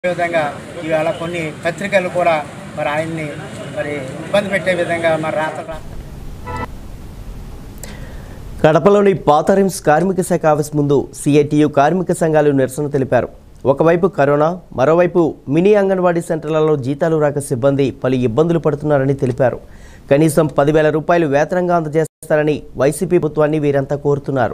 విధంగా ఇవాళ కొన్ని పత్రికలు కూడా మరి ఆయన్ని మరి ఇబ్బంది పెట్టే విధంగా మరి రాత రా కడపలోని పాత రిమ్స్ కార్మిక శాఖ ఆఫీస్ ముందు సిఐటియు కార్మిక సంఘాలు నిరసన తెలిపారు ఒకవైపు కరోనా మరోవైపు మినీ అంగన్వాడీ సెంటర్లలో జీతాలు రాక సిబ్బంది పలు ఇబ్బందులు పడుతున్నారని తెలిపారు కనీసం పదివేల రూపాయలు వేతనంగా అందజేస్తారని వైసీపీ ప్రభుత్వాన్ని వీరంతా కోరుతున్నారు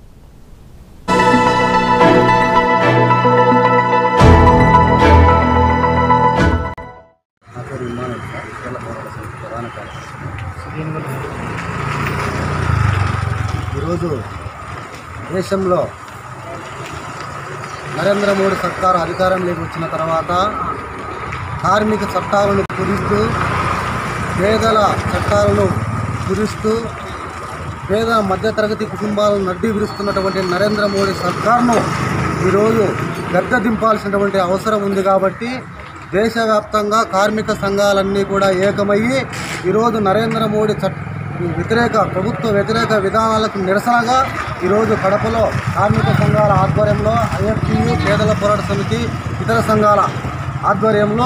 నా పేరు విమానం సార్ కేరళ పోరాట సమితి ప్రధాన కార్యదర్శి ఈరోజు దేశంలో నరేంద్ర మోడీ సర్కారు అధికారంలోకి వచ్చిన తర్వాత కార్మిక చట్టాలను కుదిస్తూ పేదల చట్టాలను కుదిస్తూ పేద మధ్యతరగతి కుటుంబాలను నడ్డి విరుస్తున్నటువంటి నరేంద్ర మోడీ సర్కార్ను ఈరోజు గద్దె దింపాల్సినటువంటి అవసరం ఉంది కాబట్టి దేశవ్యాప్తంగా కార్మిక సంఘాలన్నీ కూడా ఏకమయ్యి ఈరోజు నరేంద్ర మోడీ చట్ వ్యతిరేక ప్రభుత్వ వ్యతిరేక విధానాలకు నిరసనగా ఈరోజు కడపలో కార్మిక సంఘాల ఆధ్వర్యంలో ఐఎఫ్టీయు పేదల పోరాట సమితి ఇతర సంఘాల ఆధ్వర్యంలో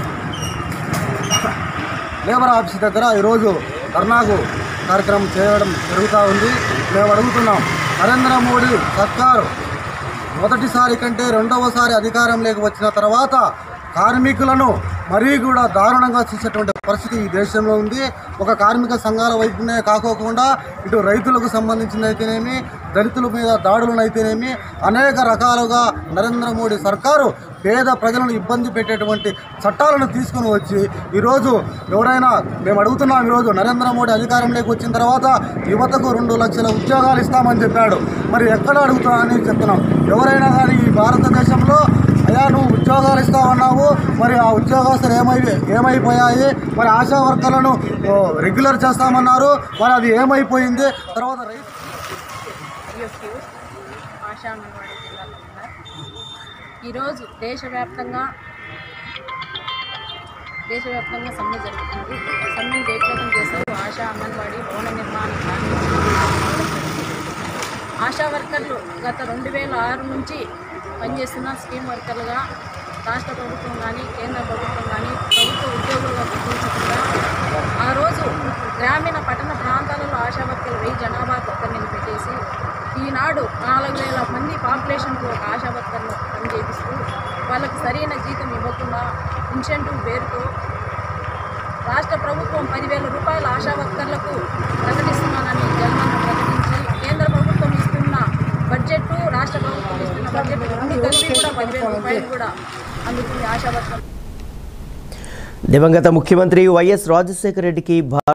లేబర్ ఆఫీస్ దగ్గర ఈరోజు ధర్నాకు కార్యక్రమం చేయడం జరుగుతూ ఉంది మేము అడుగుతున్నాం నరేంద్ర మోడీ సర్కారు మొదటిసారి కంటే రెండవసారి అధికారంలోకి వచ్చిన తర్వాత కార్మికులను మరీ కూడా దారుణంగా చూసేటువంటి పరిస్థితి ఈ దేశంలో ఉంది ఒక కార్మిక సంఘాల వైపునే కాకోకుండా ఇటు రైతులకు సంబంధించిన అయితేనేమి దళితుల మీద దాడులనైతేనేమి అనేక రకాలుగా నరేంద్ర మోడీ సర్కారు పేద ప్రజలను ఇబ్బంది పెట్టేటువంటి చట్టాలను తీసుకుని వచ్చి ఈరోజు ఎవరైనా మేము అడుగుతున్నాం ఈరోజు నరేంద్ర మోడీ అధికారంలోకి వచ్చిన తర్వాత యువతకు రెండు లక్షల ఉద్యోగాలు ఇస్తామని చెప్పాడు మరి ఎక్కడ అడుగుతామని చెప్తున్నాం ఎవరైనా కానీ ఈ భారతదేశంలో అయ్యా నువ్వు ఉద్యోగాలు ఇస్తామన్నావు మరి ఆ ఉద్యోగస్తులు ఏమై ఏమైపోయాయి మరి ఆశా వర్కర్లను ఓ, రెగ్యులర్ చేస్తామన్నారు మరి అది ఏమైపోయింది తర్వాత రైతు యూఎఫ్యూ ఆశా అంగన్వాడీ జిల్లాలో ఉన్నారు ఈరోజు దేశవ్యాప్తంగా దేశవ్యాప్తంగా సమ్మె జరుగుతుంది సమ్మెను జయప్రదం చేస్తూ ఆశా అంగన్వాడీ భవన నిర్మాణ కార్మికులు రావడం జరిగింది. ఆశా వర్కర్లు గత రెండు వేల ఆరు నుంచి పనిచేస్తున్న స్కీమ్ వర్కర్లుగా రాష్ట్ర ప్రభుత్వం కానీ కేంద్ర ప్రభుత్వం కానీ ప్రభుత్వ ఉద్యోగులుగా గుర్తించకుండా ఆ రోజు గ్రామీణ పట్టణ ప్రాంతాలలో ఆశా వర్కర్లు వెయ్యి జనాభాకు ఒకరిని పెట్టేసి ఈనాడు నాలుగు వేల మంది పాపులేషన్కు ఒక ఆశా వర్కర్ను పనిచేపిస్తూ వాళ్ళకి సరైన జీతం ఇవ్వకుండా ఇన్సెంటివ్ పేరుతో రాష్ట్ర ప్రభుత్వం పదివేల రూపాయల ఆశా వర్కర్లకు ప్రకటిస్తున్నానని జగనన్న ప్రకటించి కేంద్ర ప్రభుత్వం ఇస్తున్న బడ్జెట్ రాష్ట్ర ప్రభుత్వం ఇస్తున్న బడ్జెట్ రెండు కలిపి కూడా పదివేల రూపాయలు కూడా అందుతుంది ఆశా వర్కర్లు దివంగత ముఖ్యమంత్రి వైఎస్ రాజశేఖర రెడ్డికి భా